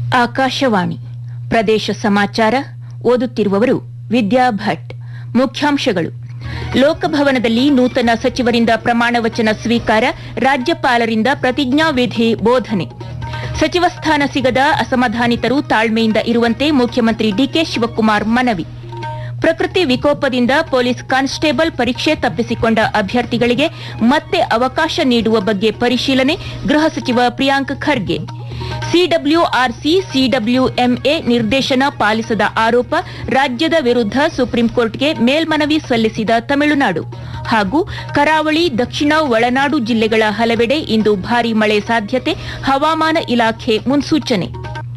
ಆಕಾಶವಾಣಿ ಪ್ರದೇಶ ಸಮಾಚಾರ ಓದುತ್ತಿರುವವರು ವಿದ್ಯಾ ಭಟ್ ಮುಖ್ಯಾಂಶಗಳು ಲೋಕಭವನದಲ್ಲಿ ನೂತನ ಸಚಿವರಿಂದ ಪ್ರಮಾಣ ವಚನ ಸ್ವೀಕಾರ ರಾಜ್ಯಪಾಲರಿಂದ ಪ್ರತಿಜ್ಞಾವಿಧಿ ಬೋಧನೆ ಸಚಿವ ಸ್ಥಾನ ಸಿಗದ ಅಸಮಾಧಾನಿತರು ತಾಳ್ಮೆಯಿಂದ ಇರುವಂತೆ ಮುಖ್ಯಮಂತ್ರಿ ಡಿಕೆ ಶಿವಕುಮಾರ್ ಮನವಿ ಪ್ರಕೃತಿ ವಿಕೋಪದಿಂದ ಪೊಲೀಸ್ ಕಾನ್ಸ್ಟೇಬಲ್ ಪರೀಕ್ಷೆ ತಪ್ಪಿಸಿಕೊಂಡ ಅಭ್ಯರ್ಥಿಗಳಿಗೆ ಮತ್ತೆ ಅವಕಾಶ ನೀಡುವ ಬಗ್ಗೆ ಪರಿಶೀಲನೆ ಗೃಹ ಸಚಿವ ಪ್ರಿಯಾಂಕ್ ಖರ್ಗೆ ಸಿಡಬ್ಲ್ಯೂಆರ್ಸಿ ಸಿಡಬ್ಲ್ಯೂಎಂಎ ನಿರ್ದೇಶನ ಪಾಲಿಸದ ಆರೋಪ ರಾಜ್ಯದ ವಿರುದ್ಧ ಸುಪ್ರೀಂಕೋರ್ಟ್ಗೆ ಮೇಲ್ಮನವಿ ಸಲ್ಲಿಸಿದ ತಮಿಳುನಾಡು ಹಾಗೂ ಕರಾವಳಿ ದಕ್ಷಿಣ ಒಳನಾಡು ಜಿಲ್ಲೆಗಳ ಹಲವೆಡೆ ಇಂದು ಭಾರೀ ಮಳೆ ಸಾಧ್ಯತೆ ಹವಾಮಾನ ಇಲಾಖೆ ಮುನ್ಸೂಚನೆ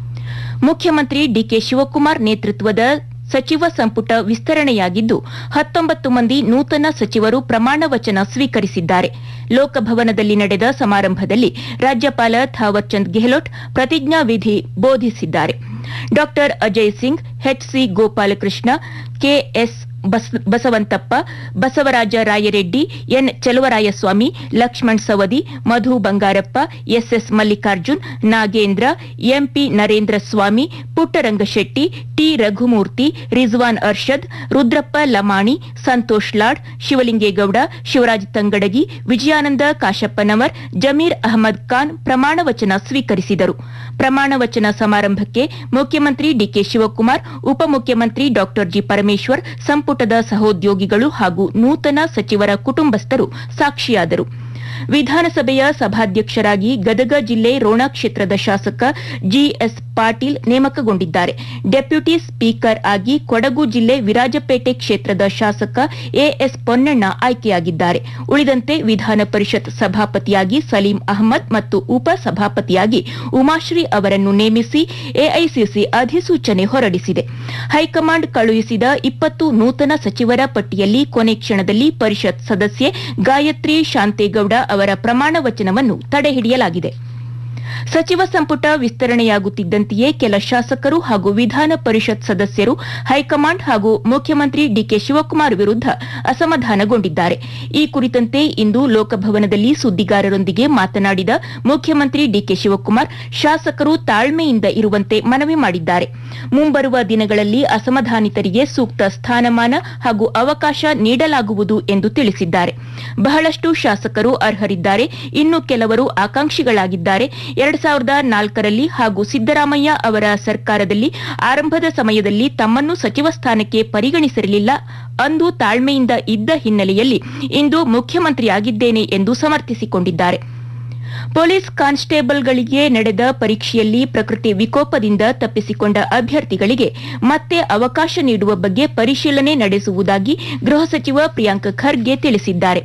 ಮುಖ್ಯಮಂತ್ರಿ ಡಿಕೆ ಶಿವಕುಮಾರ್ ನೇತೃತ್ವದ ಸಚಿವ ಸಂಪುಟ ವಿಸ್ತರಣೆಯಾಗಿದ್ದು ಹತ್ತೊಂಬತ್ತು ಮಂದಿ ನೂತನ ಸಚಿವರು ಪ್ರಮಾಣ ವಚನ ಸ್ವೀಕರಿಸಿದ್ದಾರೆ ಲೋಕಭವನದಲ್ಲಿ ನಡೆದ ಸಮಾರಂಭದಲ್ಲಿ ರಾಜ್ಯಪಾಲ ಥಾವರ್ ಚಂದ್ ಗೆಹ್ಲೋಟ್ ಪ್ರತಿಜ್ಞಾವಿಧಿ ಬೋಧಿಸಿದ್ದಾರೆ ಡಾ Ajay Singh H C Gopalakrishna K S Basavanthappa Basavaraj Rayareddy N Cheluvarayaswamy Laxman Savadi Madhu Bangarappa S S Mallikarjun Nagendra M P Narendra Swamy Puttarangashetty T Raghumurthy Rizwan Arshad Rudrappa Lamani Santosh Lad Shivalingegowda Shivaraj Tangadagi Vijayanand Kashappanavar Zameer Ahmed Khan ಪ್ರಮಾಣ ವಚನ ಸ್ವೀಕರಿಸಿದರು ಪ್ರಮಾಣ ವಚನ ಸಮಾರಂಭಕ್ಕೆ ಮುಖ್ಯಮಂತ್ರಿ ಡಿಕೆ ಶಿವಕುಮಾರ್ ಉಪಮುಖ್ಯಮಂತ್ರಿ ಡಾ ಜಿ ಪರಮೇಶ್ವರ್ ಸಂಪುಟದ ಸಹೋದ್ಯೋಗಿಗಳು ಹಾಗೂ ನೂತನ ಸಚಿವರ ಕುಟುಂಬಸ್ಥರು ಸಾಕ್ಷಿಯಾದರು ವಿಧಾನಸಭೆಯ ಸಭಾಧ್ಯಕ್ಷರಾಗಿ ಗದಗ ಜಿಲ್ಲೆ ರೋಣ ಕ್ಷೇತ್ರದ ಶಾಸಕ ಜಿಎಸ್ ಪಾಟೀಲ್ ನೇಮಕಗೊಂಡಿದ್ದಾರೆ ಡೆಪ್ಯೂಟಿ ಸ್ಪೀಕರ್ ಆಗಿ ಕೊಡಗು ಜಿಲ್ಲೆ ವಿರಾಜಪೇಟೆ ಕ್ಷೇತ್ರದ ಶಾಸಕ ಎಎಸ್ ಪೊನ್ನಣ್ಣ ಆಯ್ಕೆಯಾಗಿದ್ದಾರೆ ಉಳಿದಂತೆ ವಿಧಾನ ಪರಿಷತ್ ಸಭಾಪತಿಯಾಗಿ ಸಲೀಂ ಅಹಮದ್ ಮತ್ತು ಉಪ ಸಭಾಪತಿಯಾಗಿ ಉಮಾಶ್ರೀ ಅವರನ್ನು ನೇಮಿಸಿ ಎಐಸಿಸಿ ಅಧಿಸೂಚನೆ ಹೊರಡಿಸಿದೆ ಹೈಕಮಾಂಡ್ ಕಳುಹಿಸಿದ ಇಪ್ಪತ್ತು ನೂತನ ಸಚಿವರ ಪಟ್ಟಿಯಲ್ಲಿ ಕೊನೆ ಕ್ಷಣದಲ್ಲಿ ಪರಿಷತ್ ಸದಸ್ಯೆ ಗಾಯತ್ರಿ ಶಾಂತೇಗೌಡ ಅವರ ಪ್ರಮಾಣ ವಚನವನ್ನು ತಡೆಹಿಡಿಯಲಾಗಿದೆ ಸಚಿವ ಸಂಪುಟ ವಿಸ್ತರಣೆಯಾಗುತ್ತಿದ್ದಂತೆಯೇ ಕೆಲ ಶಾಸಕರು ಹಾಗೂ ವಿಧಾನ ಪರಿಷತ್ ಸದಸ್ಯರು ಹೈಕಮಾಂಡ್ ಹಾಗೂ ಮುಖ್ಯಮಂತ್ರಿ ಡಿಕೆ ಶಿವಕುಮಾರ್ ವಿರುದ್ಧ ಅಸಮಾಧಾನಗೊಂಡಿದ್ದಾರೆ ಈ ಕುರಿತಂತೆ ಇಂದು ಲೋಕಭವನದಲ್ಲಿ ಸುದ್ದಿಗಾರರೊಂದಿಗೆ ಮಾತನಾಡಿದ ಮುಖ್ಯಮಂತ್ರಿ ಡಿಕೆ ಶಿವಕುಮಾರ್ ಶಾಸಕರು ತಾಳ್ಮೆಯಿಂದ ಇರುವಂತೆ ಮನವಿ ಮಾಡಿದ್ದಾರೆ ಮುಂಬರುವ ದಿನಗಳಲ್ಲಿ ಅಸಮಾಧಾನಿತರಿಗೆ ಸೂಕ್ತ ಸ್ಥಾನಮಾನ ಹಾಗೂ ಅವಕಾಶ ನೀಡಲಾಗುವುದು ಎಂದು ತಿಳಿಸಿದ್ದಾರೆ ಬಹಳಷ್ಟು ಶಾಸಕರು ಅರ್ಹರಿದ್ದಾರೆ ಇನ್ನು ಕೆಲವರು ಆಕಾಂಕ್ಷಿಗಳಾಗಿದ್ದಾರೆ ಎರಡ್ ಸಾವಿರದ ನಾಲ್ಕರಲ್ಲಿ ಹಾಗೂ ಸಿದ್ದರಾಮಯ್ಯ ಅವರ ಸರ್ಕಾರದಲ್ಲಿ ಆರಂಭದ ಸಮಯದಲ್ಲಿ ತಮ್ಮನ್ನು ಸಚಿವ ಸ್ಥಾನಕ್ಕೆ ಪರಿಗಣಿಸಿರಲಿಲ್ಲ ಅಂದು ತಾಳ್ಮೆಯಿಂದ ಇದ್ದ ಹಿನ್ನೆಲೆಯಲ್ಲಿ ಇಂದು ಮುಖ್ಯಮಂತ್ರಿಯಾಗಿದ್ದೇನೆ ಎಂದು ಸಮರ್ಥಿಸಿಕೊಂಡಿದ್ದಾರೆ ಪೊಲೀಸ್ ಕಾನ್ಸ್ಟೇಬಲ್ಗಳಿಗೆ ನಡೆದ ಪರೀಕ್ಷೆಯಲ್ಲಿ ಪ್ರಕೃತಿ ವಿಕೋಪದಿಂದ ತಪ್ಪಿಸಿಕೊಂಡ ಅಭ್ಯರ್ಥಿಗಳಿಗೆ ಮತ್ತೆ ಅವಕಾಶ ನೀಡುವ ಬಗ್ಗೆ ಪರಿಶೀಲನೆ ನಡೆಸುವುದಾಗಿ ಗೃಹ ಸಚಿವ ಪ್ರಿಯಾಂಕ್ ಖರ್ಗೆ ತಿಳಿಸಿದ್ದಾರೆ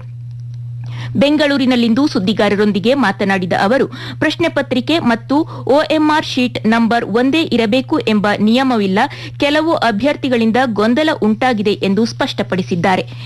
ಬೆಂಗಳೂರಿನಲ್ಲಿಂದು ಸುದ್ದಿಗಾರರೊಂದಿಗೆ ಮಾತನಾಡಿದ ಅವರು ಪ್ರಶ್ನೆ ಪತ್ರಿಕೆ ಮತ್ತು ಒಎಂಆರ್ ಶೀಟ್ ನಂಬರ್ ಒಂದೇ ಇರಬೇಕು ಎಂಬ ನಿಯಮವಿಲ್ಲ ಕೆಲವು ಅಭ್ಯರ್ಥಿಗಳಿಂದ ಗೊಂದಲ ಉಂಟಾಗಿದೆ ಎಂದು ಸ್ಪಷ್ಟಪಡಿಸಿದ್ದಾರೆ